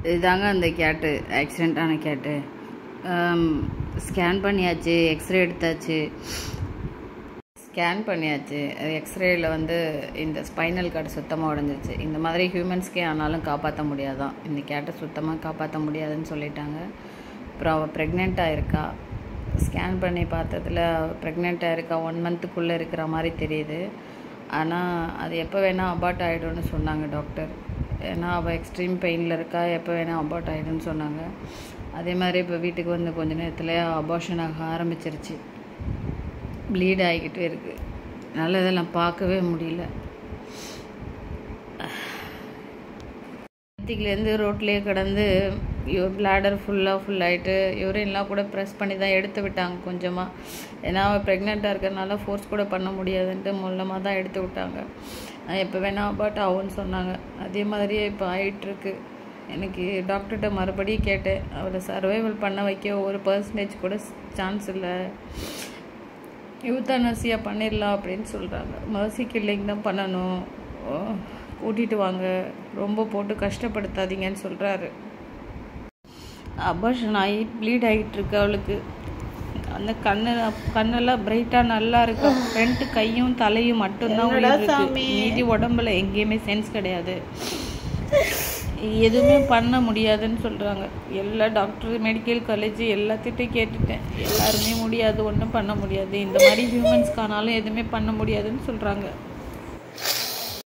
இதுதாங்க அந்த கேட்டு ஆக்சிடெண்ட் ஆன கேட்டு ஸ்கேன் பண்ணியாச்சு எக்ஸ்ரே எடுத்தாச்சு ஸ்கேன் பண்ணியாச்சு எக்ஸ்ரேயில் வந்து இந்த ஸ்பைனல் கார்டு சுத்தமாக உடஞ்சிருச்சு இந்த மாதிரி ஹியூமன்ஸ்க்கே ஆனாலும் காப்பாற்ற முடியாதான் இந்த கேட்டை சுத்தமாக காப்பாற்ற முடியாதுன்னு சொல்லிட்டாங்க அப்புறம் அவள் ப்ரெக்னெண்ட்டாக இருக்கா ஸ்கேன் பண்ணி பார்த்ததுல ப்ரெக்னெண்ட்டாக இருக்கா ஒன் மந்த்துக்குள்ளே இருக்கிற மாதிரி தெரியுது ஆனால் அது எப்போ வேணால் அபார்ட் ஆகிடும்னு சொன்னாங்க டாக்டர் ஏன்னா அவள் எக்ஸ்ட்ரீம் பெயினில் இருக்கா எப்போ வேணால் அபார்ட் ஆகிடும்னு சொன்னாங்க அதே மாதிரி இப்போ வீட்டுக்கு வந்து கொஞ்ச நேரத்தில் அபார்ஷன் ஆக ஆரம்பிச்சிருச்சு ப்ளீட் ஆகிக்கிட்டே இருக்கு என்னால் இதெல்லாம் பார்க்கவே முடியல நேத்திக்கிலேருந்து ரோட்லேயே கிடந்து பிளாடர் ஃபுல்லாக ஃபுல் ஆகிட்டு யூரின்லாம் கூட ப்ரெஸ் பண்ணி தான் எடுத்து விட்டாங்க கொஞ்சமாக ஏன்னா அவள் ப்ரெக்னெண்ட்டாக இருக்கிறனால ஃபோர்ஸ் கூட பண்ண முடியாதுன்ட்டு மூலமாக தான் எடுத்து விட்டாங்க எப்போ வேணால் பட் ஆகும்னு சொன்னாங்க அதே மாதிரியே இப்போ ஆயிட்டுருக்கு எனக்கு டாக்டர்கிட்ட மறுபடியும் கேட்டேன் அவரை சர்வைவல் பண்ண வைக்க ஒரு பர்சன்டேஜ் கூட சான்ஸ் இல்லை யூத்தானசியாக பண்ணிடலாம் அப்படின்னு சொல்கிறாங்க மர்சி கில்லிங் தான் பண்ணணும் கூட்டிகிட்டு வாங்க ரொம்ப போட்டு கஷ்டப்படுத்தாதீங்கன்னு சொல்கிறாரு அபார்ஷன் ஆகி ப்ளீட் ஆகிட்டு இருக்கு அவளுக்கு அந்த கண்ணு கண்ணெல்லாம் பிரைட்டாக நல்லா இருக்கு ஃப்ரண்ட் கையும் தலையும் மட்டும்தான் உயிர் இருக்கு மீதி உடம்புல எங்கேயுமே சென்ஸ் கிடையாது எதுவுமே பண்ண முடியாதுன்னு சொல்கிறாங்க எல்லா டாக்டர் மெடிக்கல் காலேஜ் எல்லாத்திட்டையும் கேட்டுட்டேன் எல்லாருமே முடியாது ஒன்றும் பண்ண முடியாது இந்த மாதிரி ஹியூமன்ஸ்க்கானாலும் எதுவுமே பண்ண முடியாதுன்னு சொல்கிறாங்க